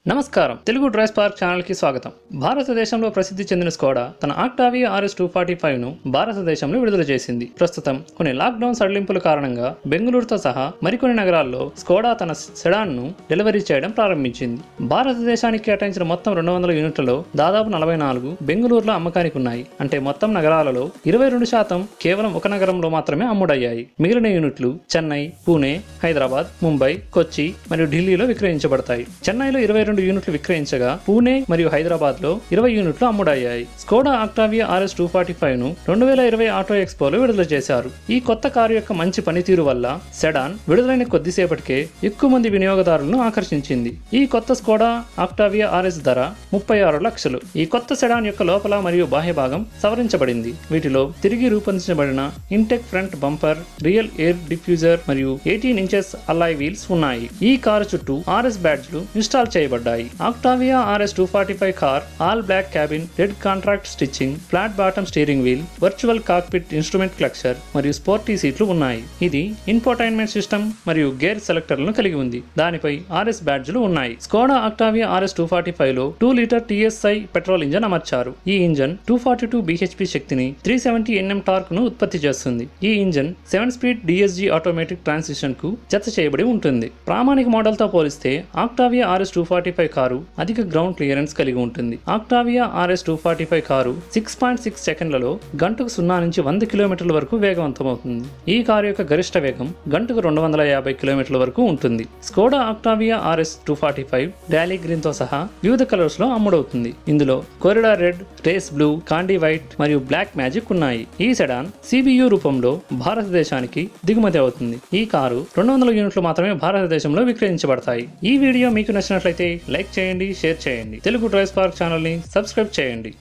నమస్కారం Telugu dry spark channel కి స్వాగతం భారతదేశంలో ప్రసిద్ధి చెందిన స్కోడా తన Octavia RS two forty five ను భారతదేశంలో విడుదల చేసింది ప్రస్తుతం కొన్ని లాక్డౌన్ సడలింపుల కారణంగా బెంగళూరుతో సహా మరికొన్ని నగరాల్లో స్కోడా తన సెడాన్ ను డెలివరీ చేయడం ప్రారంభించింది భారతదేశానికి కేటాయించిన మొత్తం రెండు వందల యూనిట్లలో దాదాపు నలభై నాలుగు బెంగళూరులో అమ్మకానికి ఉన్నాయి అంటే మొత్తం నగరాలలో ఇరవై రెండు శాతం కేవలం ఒక నగరంలో మాత్రమే అమ్ముడయ్యాయి మిగిలిన యూనిట్లు చెన్నై పూణే హైదరాబాద్ ముంబై కొచ్చి మరియు ఢిల్లీలో విక్రయించబడతాయి చెన్నైలో ఇరవై రెండు యూనిట్లు విక్రయించగా పూణే మరియు హైదరాబాద్ లో ఇరవై యూనిట్లు అమ్ముడయ్యాయి Skoda Octavia RS two forty five ను రెండు వేల ఇరవై ఆటో ఎక్స్పోలో విడుదల చేశారు ఈ కొత్త కారు యొక్క మంచి పనితీరు వల్ల సెడాన్ విడుదలైన కొద్దిసేపటికే ఎక్కువ మంది వినియోగదారులను ఆకర్షించింది ఈ కొత్త స్కోడా ఆక్టావియా ఆర్ఎస్ ధర ముప్పై ఆరు లక్షలు ఈ కొత్త సెడాన్ యొక్క లోపల మరియు బాహ్య భాగం సవరించబడింది వీటిలో తిరిగి రూపొందించబడిన intake front bumper rear air diffuser మరియు ఎయిటీన్ ఇంచెస్ అల్లాయ్ వీల్స్ ఉన్నాయి ఈ కారు చుట్టూ ఆర్ఎస్ బ్యాడ్జ్లు ఇన్స్టాల్ చేయబడ్డాయి Octavia RS two forty five car all black cabin red contrast stitching flat bottom steering wheel virtual cockpit instrument cluster మరియు sporty సీట్లు ఉన్నాయి ఇది ఇన్ఫోటైన్మెంట్ సిస్టమ్ మరియు గేర్ సెలెక్టర్లను కలిగి ఉంది దానిపై ఆర్ఎస్ బ్యాడ్జ్లు ఉన్నాయి Skoda Octavia RS two forty five లో two litre TSI petrol engine అమర్చారు ఈ engine two forty two BHP శక్తిని త్రీ సెవెంటీ ఎన్ఎం టార్క్ ను ఉత్పత్తి చేస్తుంది ఈ engine seven speed DSG automatic transition కు జత చేయబడి ఉంటుంది ప్రామాణిక మోడల్ తో పోలిస్తే Octavia RS two forty five car అధిక గ్రౌండ్ క్లియరెన్స్ కలిగి ఉంటుంది Octavia RS two forty five car six point six సెకండ్లలో గంటకు సున్నా నుంచి వంద కిలోమీటర్ల వరకు వేగవంతమవుతుంది ఈ కారు యొక్క గరిష్ట వేగం గంటకు రెండు వందల యాభై కిలోమీటర్ల వరకు ఉంటుంది Skoda Octavia RS two forty five డాలీ గ్రీన్ తో సహా వివిధ కలర్స్ లో అమ్ముడవుతుంది ఇందులో Corrida red race blue candy white మరియు బ్లాక్ మ్యాజిక్ ఉన్నాయి ఈ సెడాన్ సిబియు రూపంలో భారతదేశానికి దిగుమతి అవుతుంది ఈ కారు రెండు వందల యూనిట్లు మాత్రమే భారతదేశంలో విక్రయించబడతాయి ఈ వీడియో మీకు నచ్చినట్లయితే లైక్ చేయండి షేర్ చేయండి తెలుగు డ్రైవ్ స్పార్క్ ఛానల్ ని సబ్స్క్రైబ్ చేయండి